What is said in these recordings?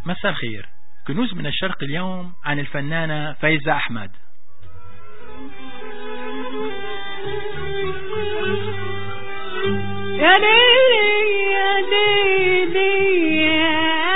مساء الخير كنوز من الشرق اليوم عن الفنانة فايزة أحمد يا ليلي يا ليلي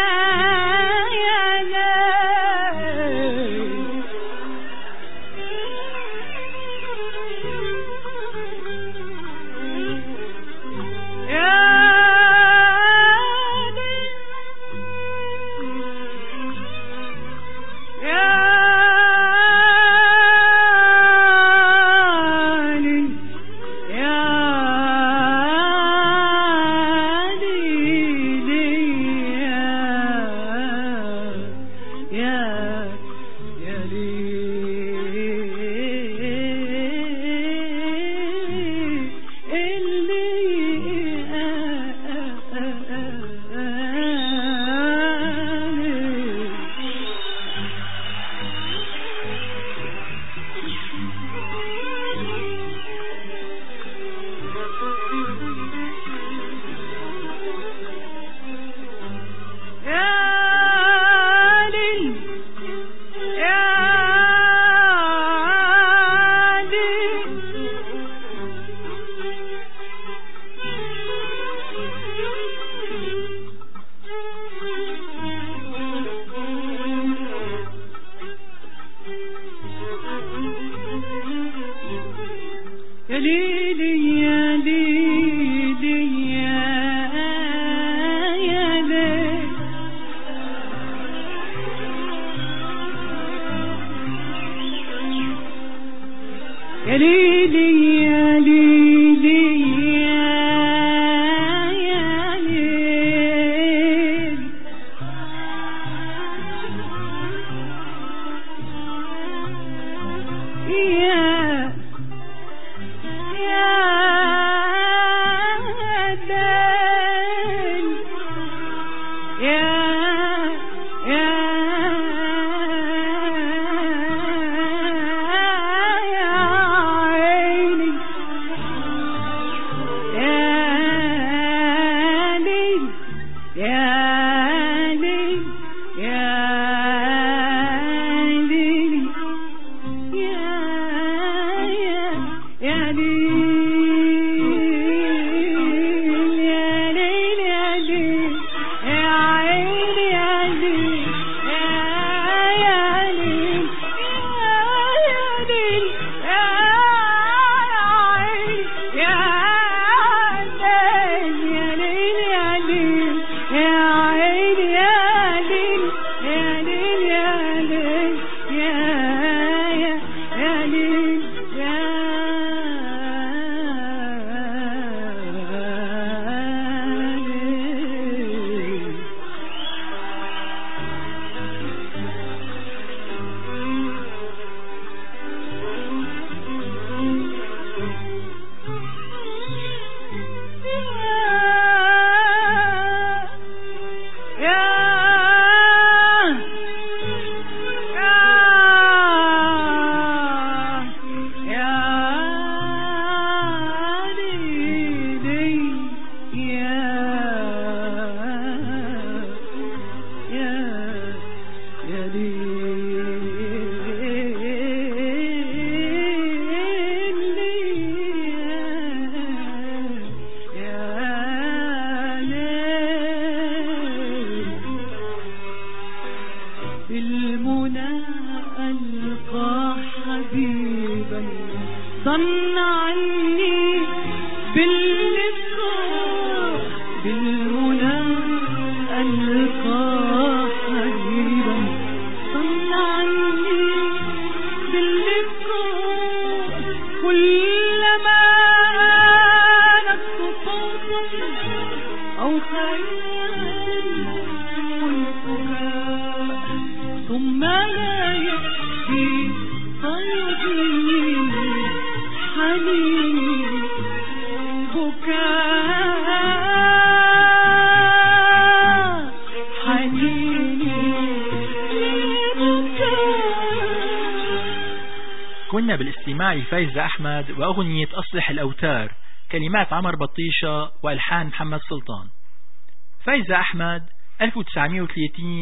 كنا بالاستماع فايزة أحمد وأغنية أصلح الأوتار كلمات عمر بطيشة وألحان محمد سلطان فايزة أحمد 1930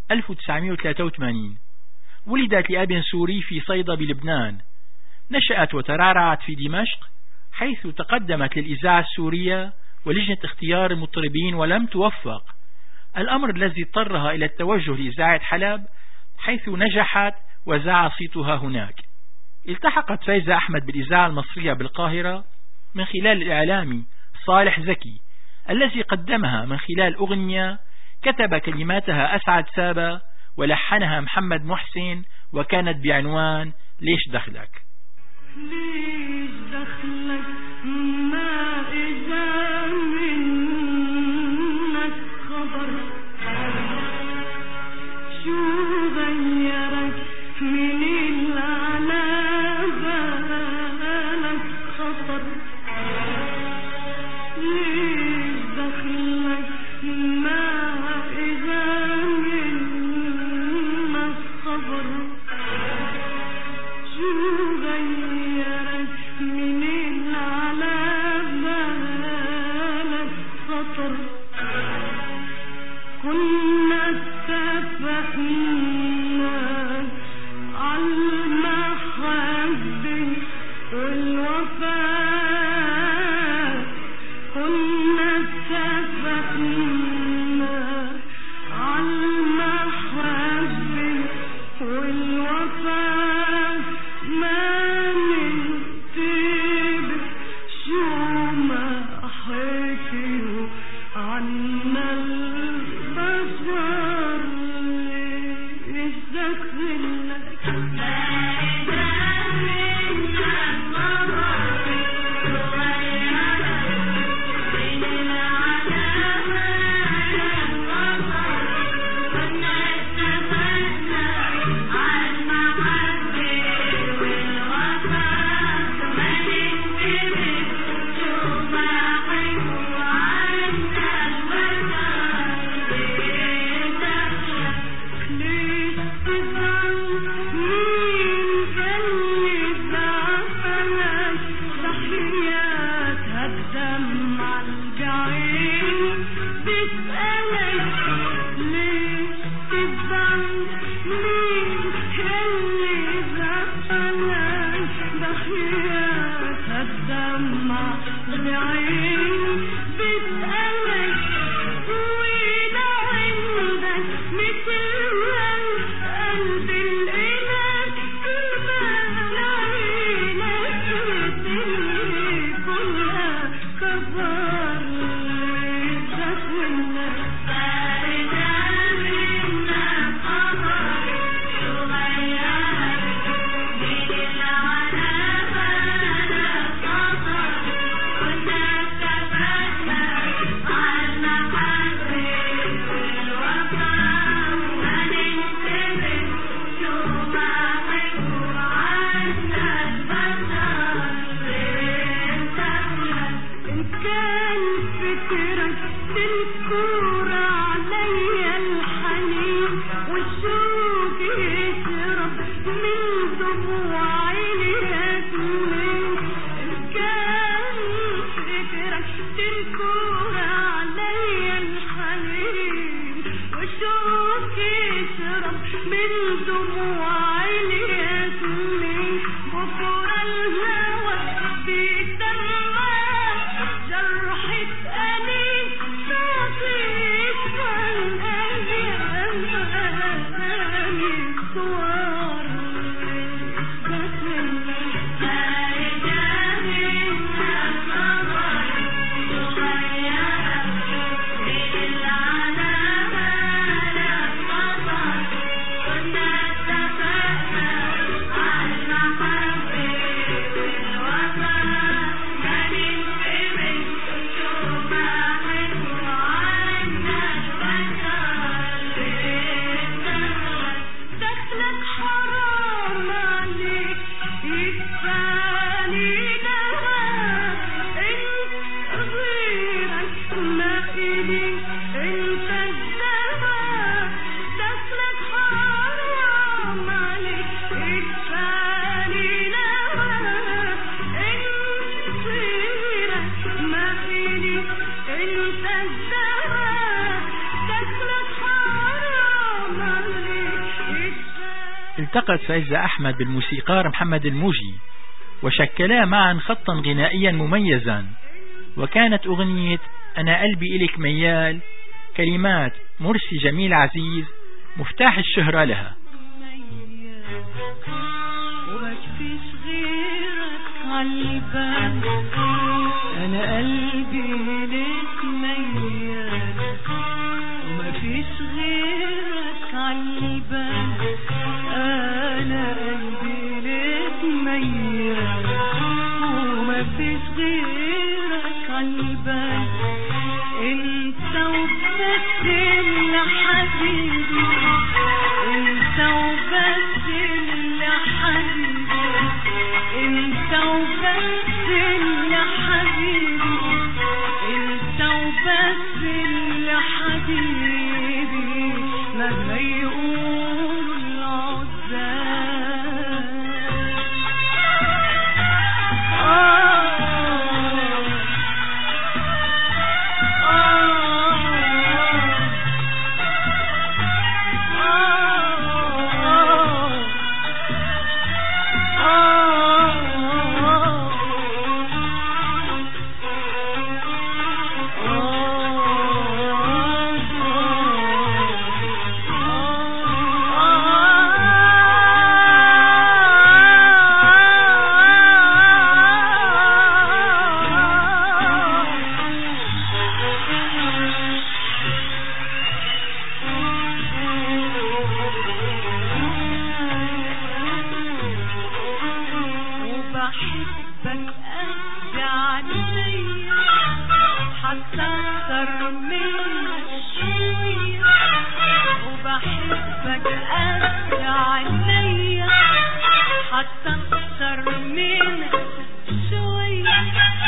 1983 ولدت لأب سوري في صيدا بلبنان نشأت وترعرعت في دمشق حيث تقدمت للإذاعة السورية ولجنة اختيار المطربين ولم توفق الأمر الذي اضطرها إلى التوجه لإذاعة حلب حيث نجحت وزع صيتها هناك التحقت فايزة أحمد بالإذاعة المصرية بالقاهرة من خلال الإعلامي صالح زكي الذي قدمها من خلال أغنية كتب كلماتها أسعد سابا ولحنها محمد محسن وكانت بعنوان ليش دخلك ليش دخلك ما إذا منك خبر شو غيرك من العلا بالك خطر ليش دخلك ما إذا منك خبر شو غيرك من العلا بالك خطر كنا اتفقنا عالمحبة والوفاء كنا اتفقنا عالمحبة والوفاء ما نكتب شو ما حكيوا عنا البشر ليش دخلك ليش تزعل مين اللي زعلك ضحيات هالدمع الجعين بسألك ليش تزعل مين اللي زعلك ضحيات هالدمع الجعين بسألك وين عندك مثل القلب الإله كرمال عينك والدنيا كلها كبر دخلك إن كان فكرك تنكر عليا الحنين والشوق يشرب من دموع الياسمين إن كان فكرك تنكر عليا الحنين والشوق يشرب من دموع الياسمين بكرة الهوى بيتمع جرحة أنين تعطيك عن أيامي صور دخلك التقت فايزة أحمد بالموسيقار محمد الموجي وشكلا معا خطا غنائيا مميزا وكانت أغنية أنا قلبي إلك ميال كلمات مرسي جميل عزيز مفتاح الشهرة لها أنا قلبي لك ميال وما فيش غيرك عالبال أنا قلبي لك ميال وما فيش غيرك عالبال انت وبس اللي حبيبي انت وبس اللي حبيبي انت وبس اللي حبيبي انت وبس اللي حبيبي مهما يقولوا العزاب وبحبك قد عينيا حتى اكتر من شوية وبحبك قد عينيا حتى اكتر من شوية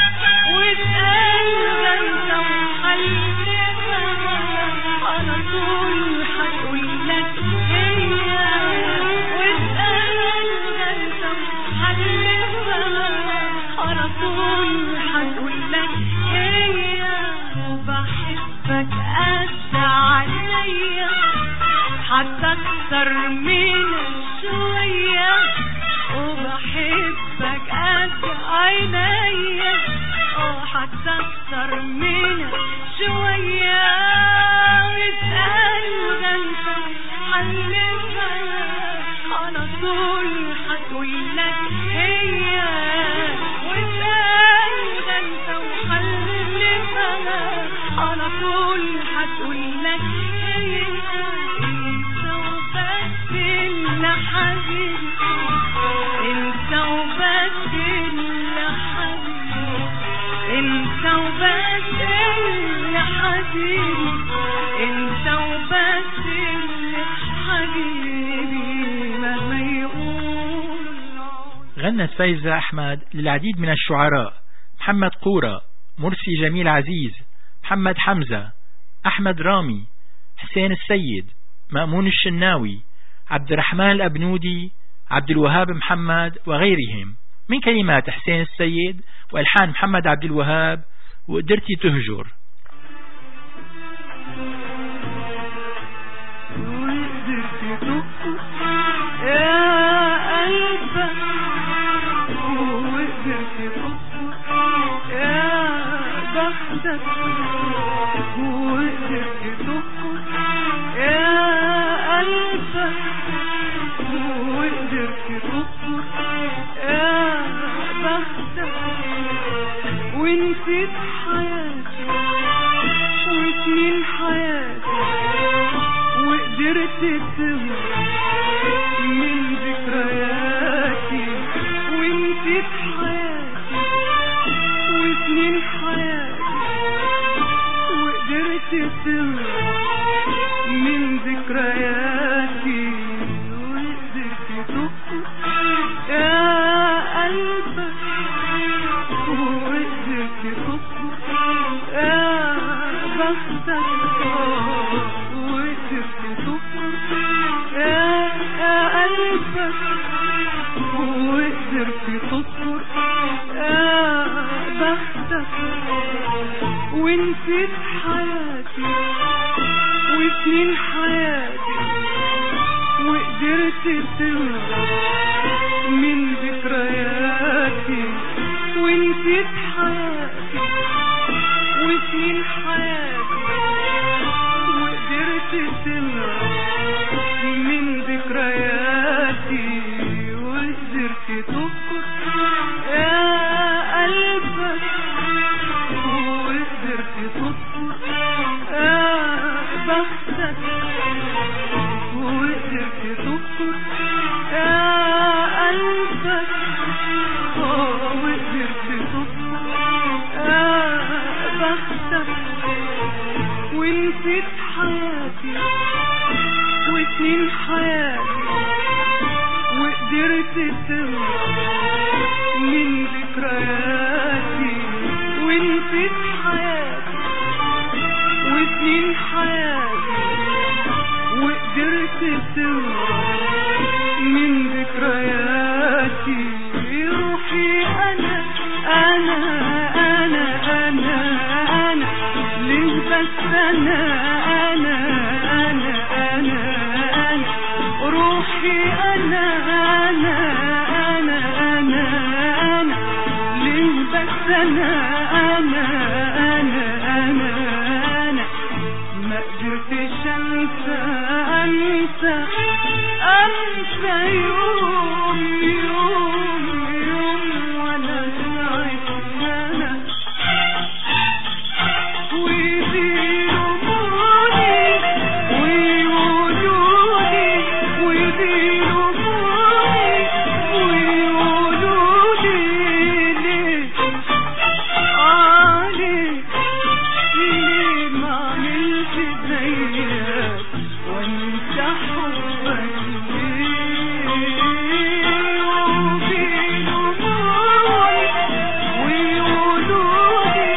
وبقلبك انت وحلفها على طول هتقول لك هي وبقلبك انت وحلفها على طول هتقول لك هي وبحبك قد عينيا حتى اكتر من شوية وبحبك قد عينيا اه حتى اكتر من شوية واسأل ده انت حلفها على طول هتقول لك هي واسأل ده انت وحلفها على طول هتقول لك هي انت وبس اللي حبيبي انت وبس اللي حبيبي انت وبس اللي حبيبي انت وبس اللي حبيبي مهما يقول غنت فايزة أحمد للعديد من الشعراء محمد قورة مرسي جميل عزيز محمد حمزة أحمد رامي حسين السيد مأمون الشناوي عبد الرحمن الأبنودي عبد الوهاب محمد وغيرهم من كلمات حسين السيد وإلحان محمد عبد الوهاب وقدرتي تهجر وقدرت تبكي يا قلبك وقدرت تبكي يا بختك وقدرت تبكي يا قلبك وقدرت تبكي يا بختك ونسيت حياتي وسنين حياتي وقدرت تهرب من ذكرياتي ونسيت حياتي وسنين حياتي وقدرت تهرب من ذكرياتي وقدرت تبكي يا قلبك وقدرت تبكي يا بختك وقدرت تبكي يا قلبك وقدرت تصبر يا بختك ونسيت حياتي وسنين حياتي وقدرت وقدرت تهرب من ذكرياتي ونسيت حياتي وسنين حياتي وقدرت تهرب من ذكرياتي وقدرت تذكر يا قلبك وقدرت تذكر يا بختك وقدرت تذكر يا قلبك وقدرت تذكر يا بختك ونسيت حياتي وسنين حياتي وقدرت تهرب من ذكرياتي ونسيت حياتي وسنين حياتي وقدرت تهرب من ذكرياتي روحي انا انا انا انا انا ليه بس انا انا انا انا انا روحي انا انا انا انا انا ليه بس انا انا انا انا انا ما قدرتش انسى انسى انسى يوم يوم يوم وانا سعيت انا ويديروني ويقولولي ويديروني ويقولولي ليه آه ليه ليه ما عملت زيك وانت حبك ليه وبيلوموني ويقولولي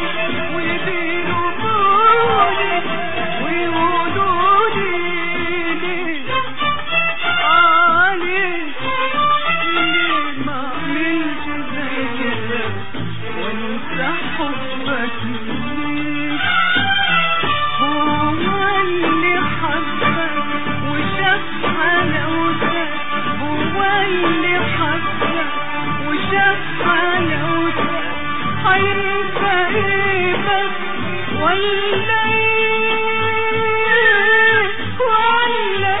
وبيلوموني ويقولولي ليه آه ليه ليه ما عملت زيك وانت حبك ليه هو اللي حبك وشاف حلاوتك هو اللي حبك وشاف حلاوتك هينسى ايه بس ولا ايه ولا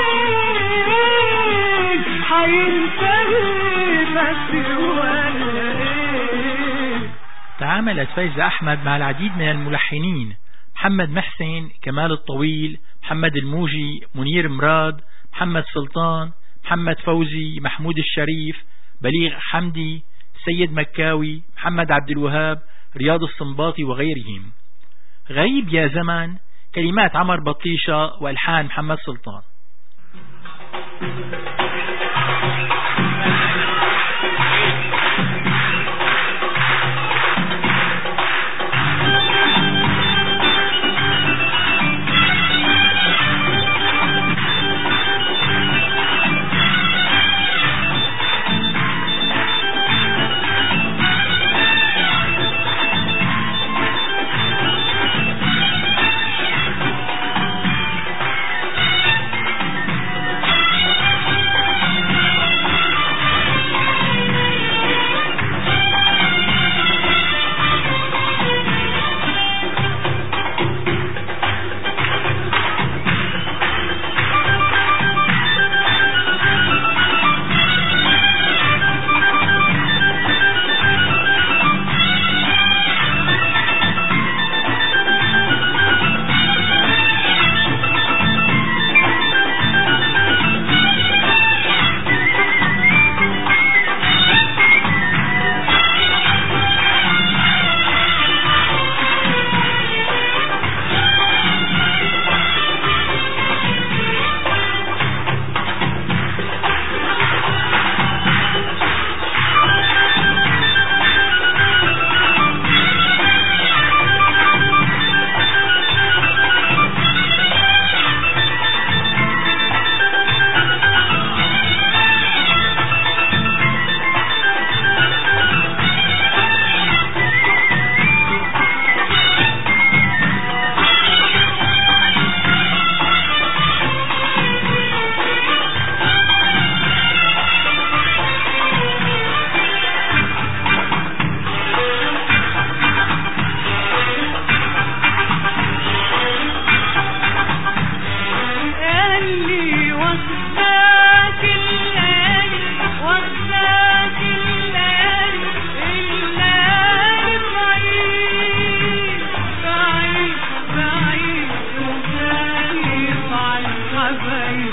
ايه هينسى ايه بس ولا ايه تعاملت فايزة أحمد مع العديد من الملحنين محمد محسن كمال الطويل محمد الموجي منير مراد محمد سلطان محمد فوزي محمود الشريف بليغ حمدي سيد مكاوي محمد عبد الوهاب رياض الصنباطي وغيرهم غريب يا زمان كلمات عمر بطيشة وألحان محمد سلطان يا بعيد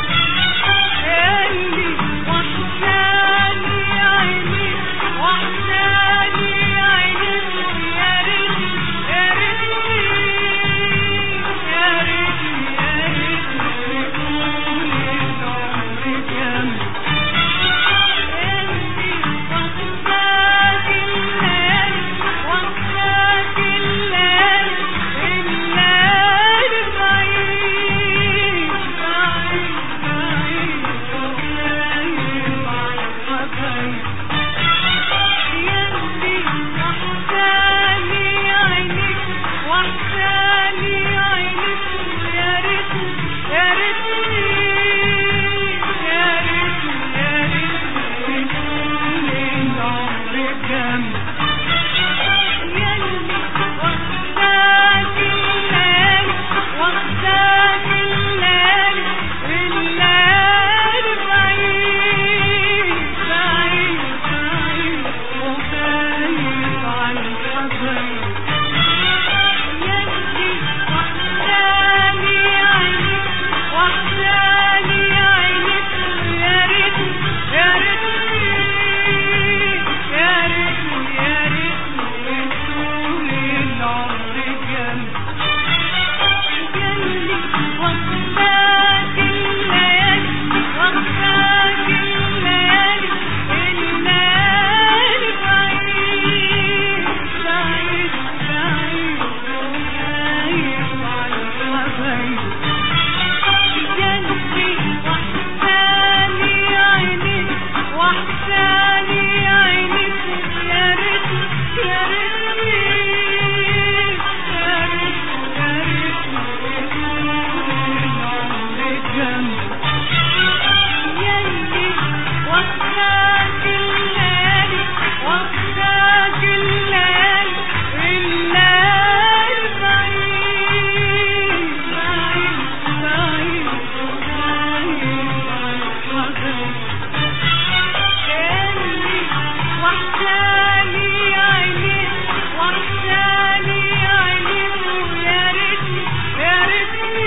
اللي وحشاني عيني وحشاني عيني يا ريتني يا ريتني يا ريتني يا ريتني طول العمر كامل انتي وحشاك الليل وحشاك الليل الليل بعيد بعيد بعيد وغايب عن حبايب ياللي وحشاني عينيك وحشاني عينيك يا ريتني يا ريتني يا ريتني يا ريتني طول العمر كامل ياللي وحشاك الليل وحشاك الليل الليل بعيد بعيد بعيد وخايف عن الحبايب ياللي وحشاني عينيك وحشاني عينيك يا ريتني يا ريتني يا ريتني يا ريتني طول العمر جنبي ياللي وحشاك الليالي وحشاك الليالي الليالي بعيد بعيد بعيد وخايف عن الحبايب ياللي وحشاني عينيك وحشاني عينيك يا ريتني يا ريتني يا ريتني يا ريتني العمر جنبي ياللي وحشاك الليالي وحشاك الليالي الليالي بعيد بعيد بعيد وغايب عن حبايب ياللي وحشاني عينيك وحشاني عينيك ويا ريتني يا ريتني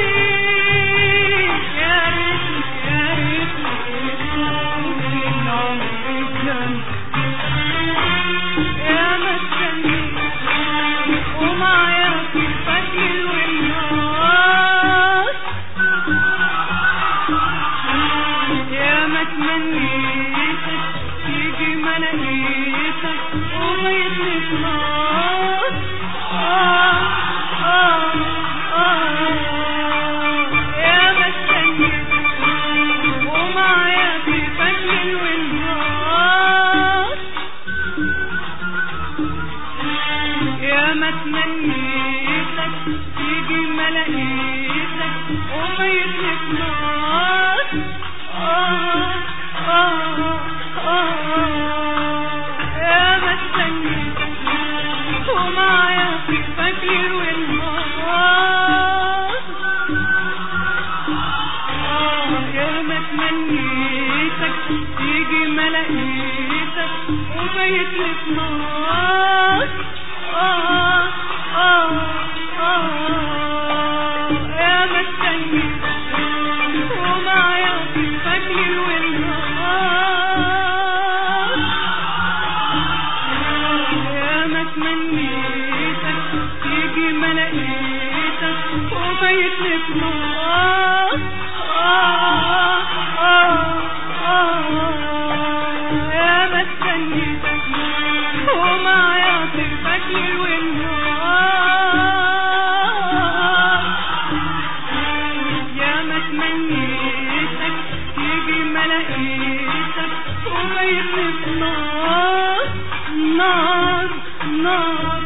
يا ريتني يا ريتني طول العمر جنبي يا ما استنيت ومعايا في الفجر والنهار يا ما تمنيتك تيجي ما لقيتك وبيتني في نار آه آه آه يا ما استنيتك ومعايا في الفجر والنهار يا ما تمنيتك تيجي ما لقيتك وبيتني في نار آه آه آه يا ما استنيتك ومعايا في الفجر والنهار آه يا ما تمنيتك تيجي ما لقيتك وبيتني في نار آه آه آه يا ما استنيتك ومعايا في الفجر والنهار يا ما تمنيتك تيجي ما لقيتك وبيتني في نار آه آه آه يا ما استنيتك ومعايا في الفجر والنهار يا ما تمنيتك تيجي ما لقيتك وبيتني في نار نار نار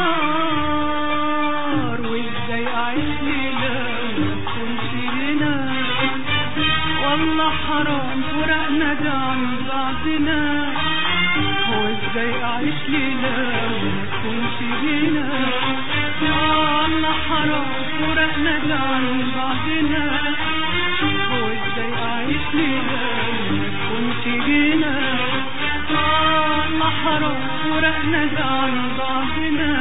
نار وازاي اعيش ليلة وما تكونش هنا والله حرام فرقنا ده عن بعضنا هو ازاي اعيش ليلة وما تكونش هنا والله حرام فرقنا ده عن بعضنا هو ازاي اعيش ليلة وما تكونش هنا والله حرام فرقنا ده عن بعضنا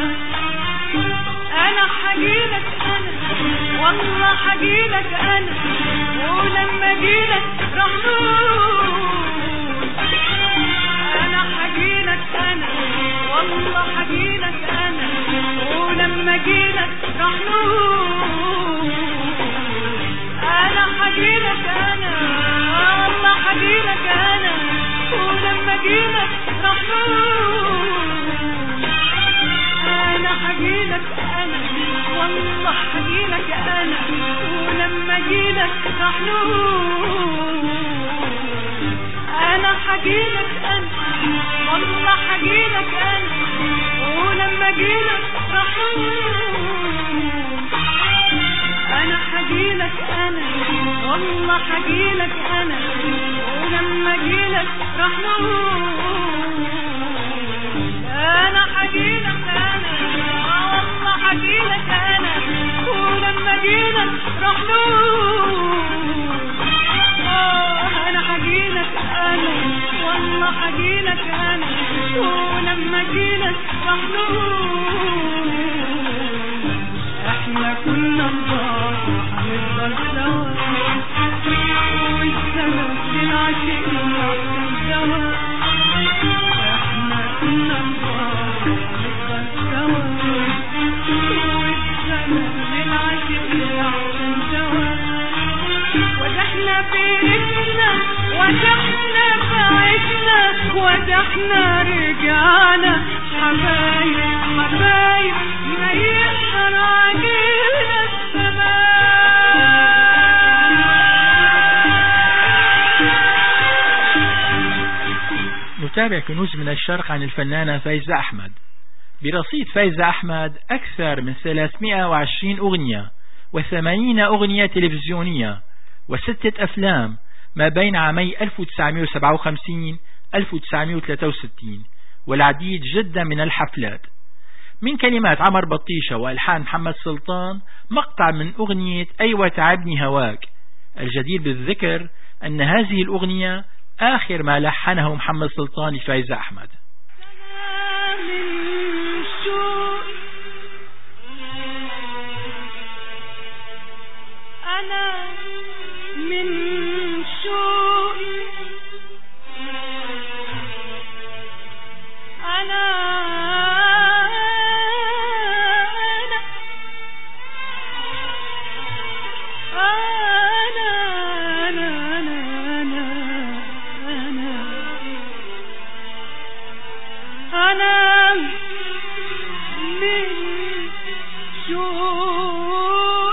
انا حجيلك انا والله حجيلك انا ولما جيلك راح نقول انا حجيلك انا والله حجيلك انا ولما جيلك راح نقول انا حجيلك انا والله حجيلك انا ولما جيلك راح نقول انا حجيلك انا والله حجيلك انا ولما جيلك راح نقول انا حجيلك انا والله حجيلك انا ولما جيلك راح نقول انا حجيلك انا والله حجيلك انا ولما جيلك راح نقول انا حجيلك انا والله حجيلك انا ولما جيلك راح نقول آه، انا حجيلك انا والله حجيلك انا ولما جيلك راح نقول احنا كنا نضاع هنفضل سوا والسبب للعاشقين احسن سوا احنا كنا نضاع هنفضل سوا والسبب للعاشقين احسن سوا ودحنا بإيدنا ودحنا بعدنا ودحنا رجعنا حبايب حبايب ما يقدر علينا السماء نتابع كنوز من الشرق عن الفنانة فايزة أحمد برصيد فايزة أحمد أكثر من 320 أغنية و80 أغنية تلفزيونية وستة أفلام ما بين عامي 1957 1963 والعديد جدا من الحفلات من كلمات عمر بطيشة وألحان محمد سلطان مقطع من أغنية أيوة تعبني هواك الجدير بالذكر أن هذه الأغنية آخر ما لحنه محمد سلطان لفايزة أحمد من شوق أنا من شوق أنا أنا أنا أنا أنا أنا أنا من شوق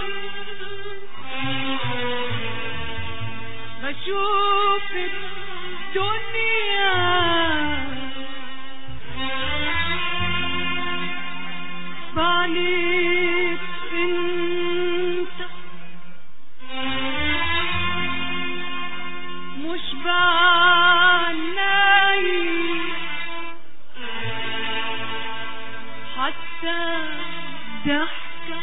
بشوف الدنيا بعليك انت مش بعناي حتى ضحكة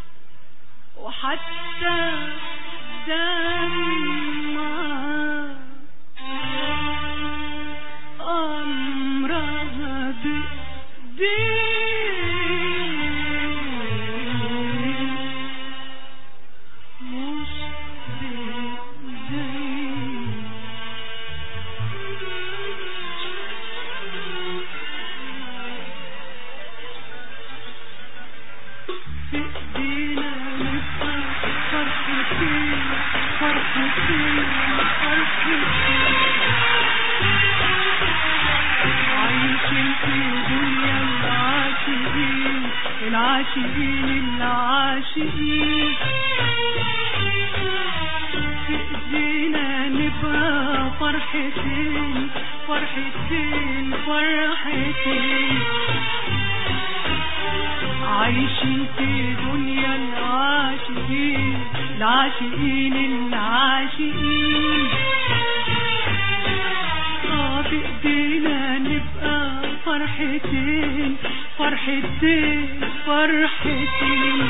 وحتى دمعة أمرها بإيديك مش بإيديك بإيدينا نبقى فرحتين فرحتين فرحتين عايشين في دنيا العاشقين العاشقين العاشقين بإيدينا نبقى فرحتين فرحتين فرحتين عايشين في دنيا العاشقين العاشقين العاشقين اه بايدينا نبقى فرحتين فرحتين فرحتين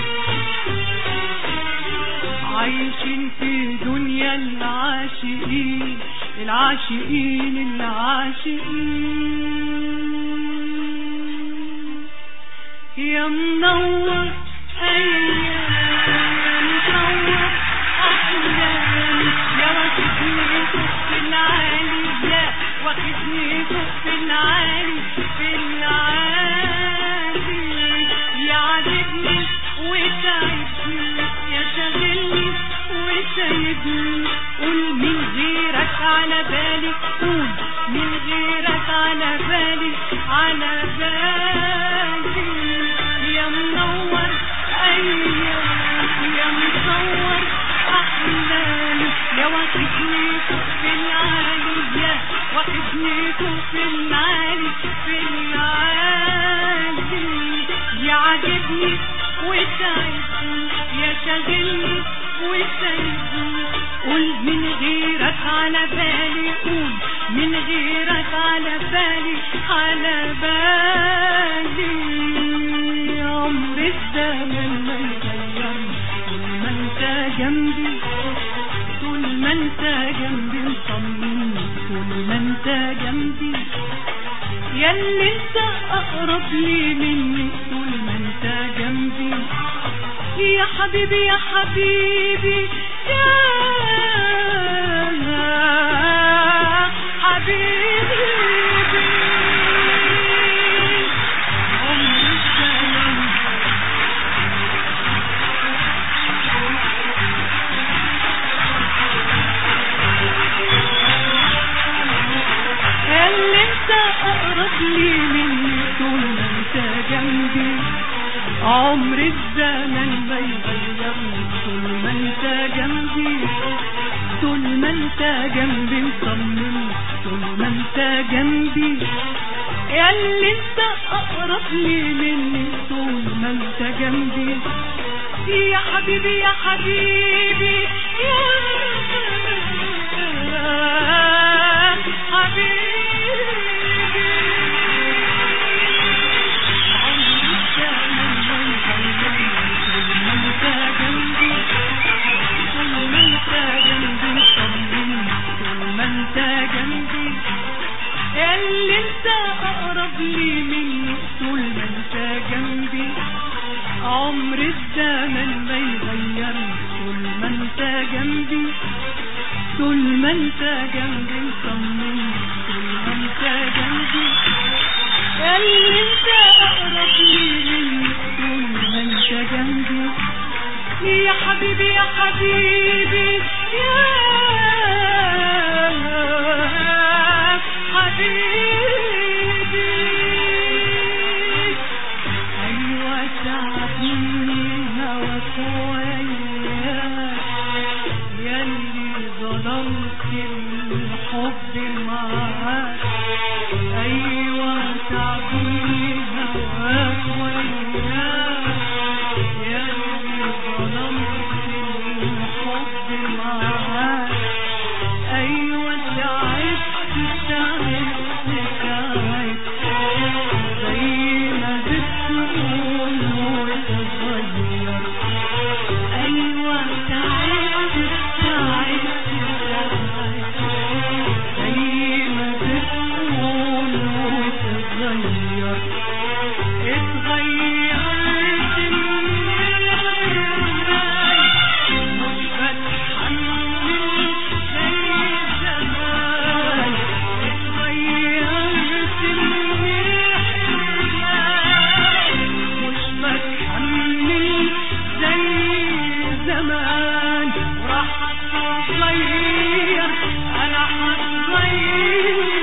عايشين في دنيا العاشقين العاشقين العاشقين يا منور أيام منور أحلام على بالي قول من غيرك على بالي على بالي يا منور ايام يا مصور احلامي يا واخدني في العالي يا واخدني في العالي في العالي يعجبني وتعبني يا شاغلني وسايبني قول من غيرك على بالي قول من غيرك على بالي على بالي عمر الزمن ما يغيرني طول ما انت جنبي طول ما انت جنبي مطمني طول ما انت جنبي ياللي انت اقرب لي مني طول ما انت جنبي يا حبيبي يا حبيبي يا حبيبي عمر الزمن اللي انت اقرب لي مني طول ما انت جنبي عمر الزمن ما يغيرني طول ما انت جنبي طول ما انت جنبي مطمني طول ما انت جنبي يا اللي انت اقرب لي مني طول ما انت جنبي يا حبيبي يا حبيبي يا اللي انت اقرب لي مني طول ما انت جنبي عمر الزمن ما يغيرني طول ما انت جنبي طول ما انت جنبي مطمني طول ما انت جنبي اللي انت اقرب لي مني طول ما انت جنبي يا حبيبي يا حبيبي يا حبيبي ايوه تعبني هواك وياك ياللي ظلمت الحب معاك ايوه تعبني هواك وياك ياللي ظلمت الحب معاك ايوه تعبت تعبت تعبت زي ما بتقول وتغير ايوه تعبت تعبت تعبت زي ما بتقول وتغير اتغيرت من الحرمان مش بتحمل زي زمان اتغيرت من الحرمان مش بتحمل زي زمان راح اتغير انا هتغير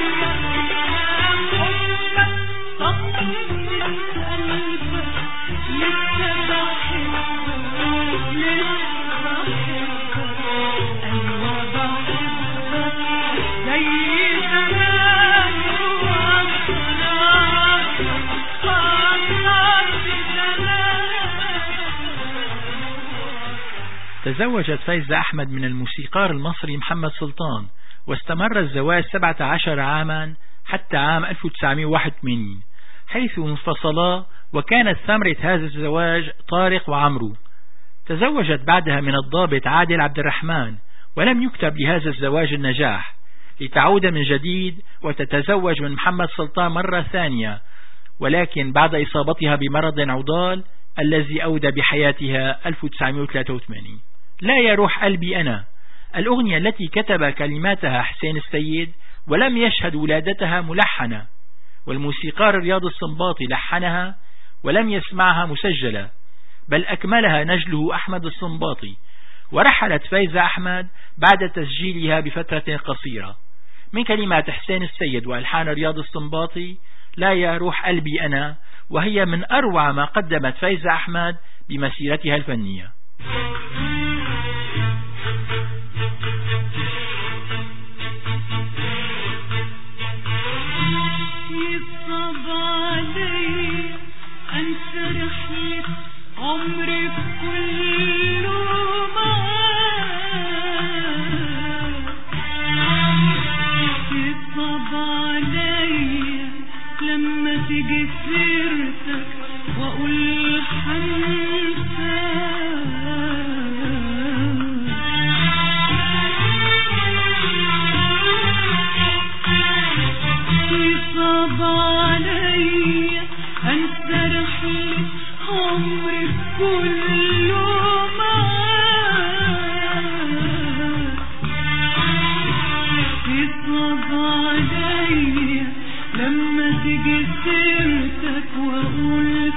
حبك طمن قلبك لسه بحبك لسه بحبك ايوه بحبك زي زمان واكتر تزوجت فايزة أحمد من الموسيقار المصري محمد سلطان واستمر الزواج 17 عاما حتى عام 1981 حيث انفصلا وكانت ثمرة هذا الزواج طارق وعمرو تزوجت بعدها من الضابط عادل عبد الرحمن ولم يكتب لهذا الزواج النجاح لتعود من جديد وتتزوج من محمد سلطان مرة ثانية ولكن بعد إصابتها بمرض عضال الذي أودى بحياتها 1983 لا يا روح قلبي أنا الأغنية التي كتب كلماتها حسين السيد ولم يشهد ولادتها ملحنة والموسيقار رياض الصنباطي لحنها ولم يسمعها مسجلة بل أكملها نجله أحمد الصنباطي ورحلت فايزة أحمد بعد تسجيلها بفترة قصيرة من كلمات حسين السيد وألحان رياض الصنباطي لا يا روح قلبي أنا وهي من أروع ما قدمت فايزة أحمد بمسيرتها الفنية عمري كله معاك يصعب عليا لما تيجي سيرتك واقول حنساك يصعب عليا انسى رحلة عمري كله معاك يصعب عليا لما تيجي سيرتك واقول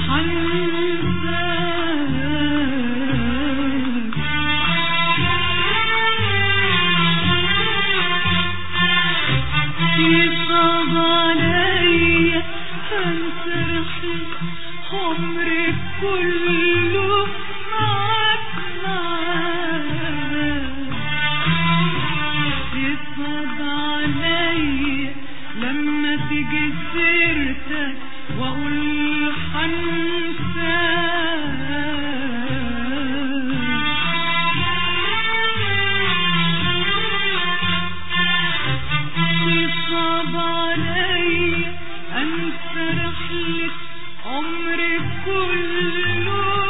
حنساك يصعب عليا انسى رحلة عمري كله معاك معاك يصعب عليا لما تيجي سيرتك واقول حنساك يصعب عليا انسى رحلة عمري كله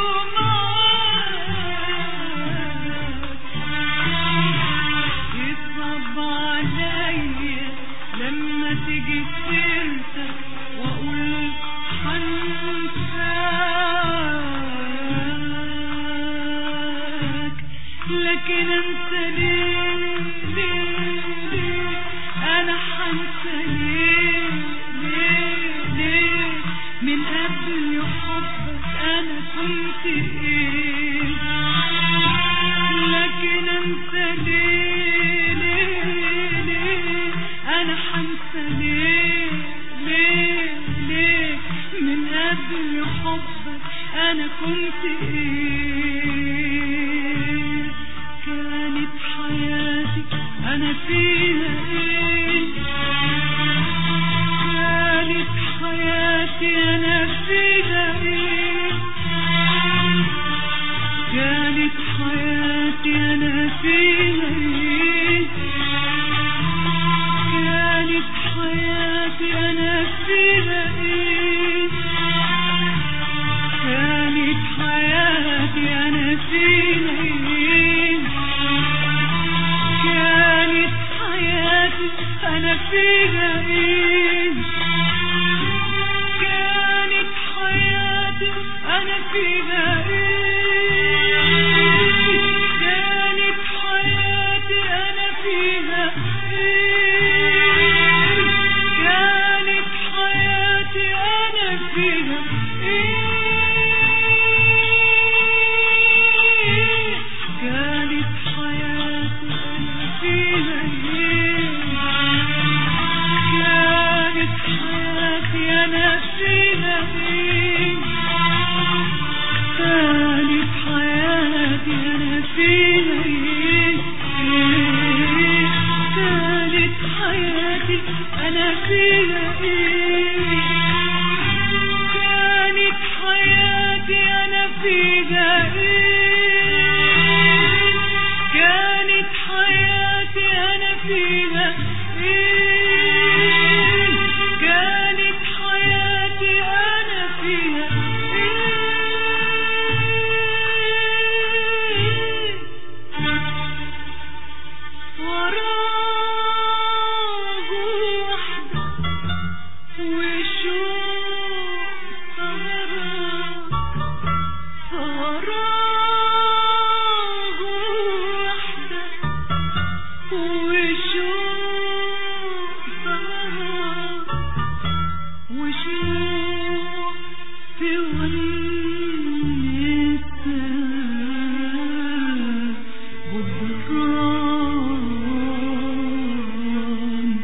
معاك يصعب عليا لما تيجي سيرتك واقول حنساك لكن انت ليه ليه ليه انا حنسى ليه ليه ليه من قبل حبك انا كنت ايه لكن انت ليه ليه ليه انا حنسى ليه ليه ليه من قبل حبك انا كنت ايه كانت حياتي انا فيها ايه كانت حياتي انا فيها ايه كانت حياتي انا فيها ايه كانت حياتي انا فيها ايه كانت حياتي انا فيها ايه كانت حياتي انا فيها ايه كانت حياتي انا فيها ايه كانت حياتي انا فيها ايه كانت حياتي انا فيها ايه كانت حياتي انا فيها ايه كانت حياتي انا فيها ايه كانت حياتي انا فيها ايه إيه؟ كانت حياتي انا فيها ايه كانت حياتي انا فيها ايه كانت حياتي انا فيها ايه كانت حياتي انا فيها ايه وراه وحدة وشوق سهران وراه وحدة وشوق سهران وشوق تونسها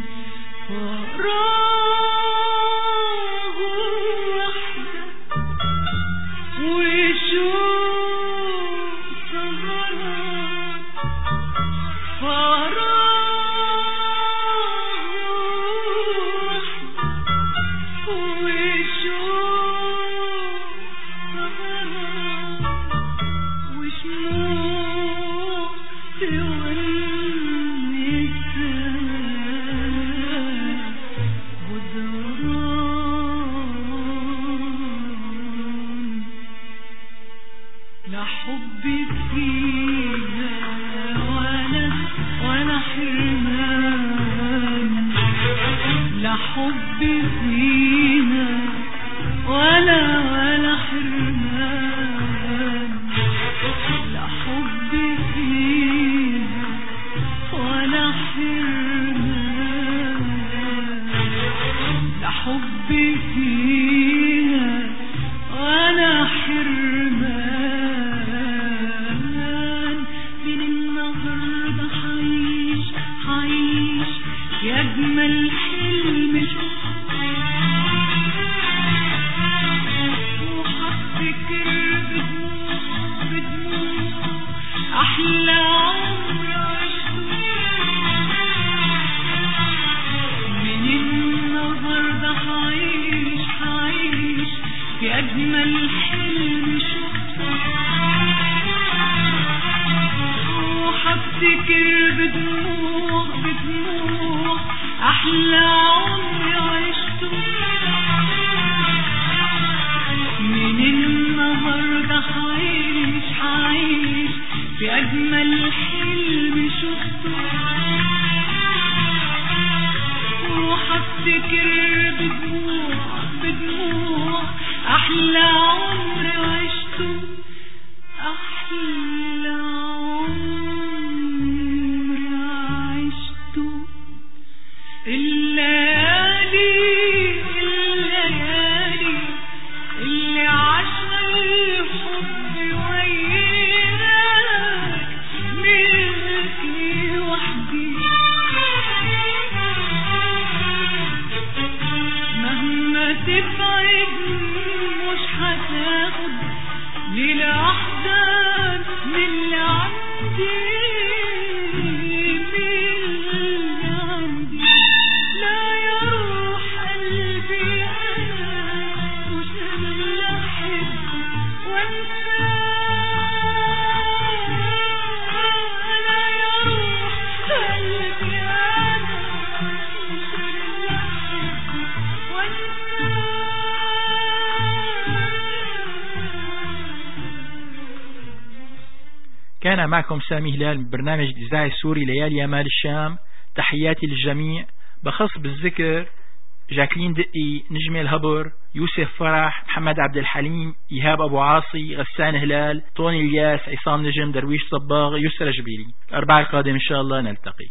كان معكم سامي هلال من برنامج الإذاعي السوري ليالي مال الشام تحياتي للجميع بخص بالذكر جاكلين دقي نجمة الهبر يوسف فرح محمد عبد الحليم إيهاب أبو عاصي غسان هلال طوني الياس عصام نجم درويش صباغ يسرى جبيلي الأربعة القادم إن شاء الله نلتقي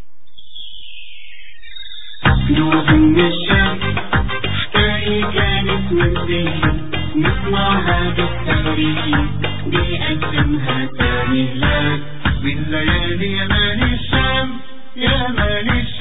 كانت نسمعها بالتاريخ بيقدمها تاني هلال من ليالي يا مال الشام يا مال الشام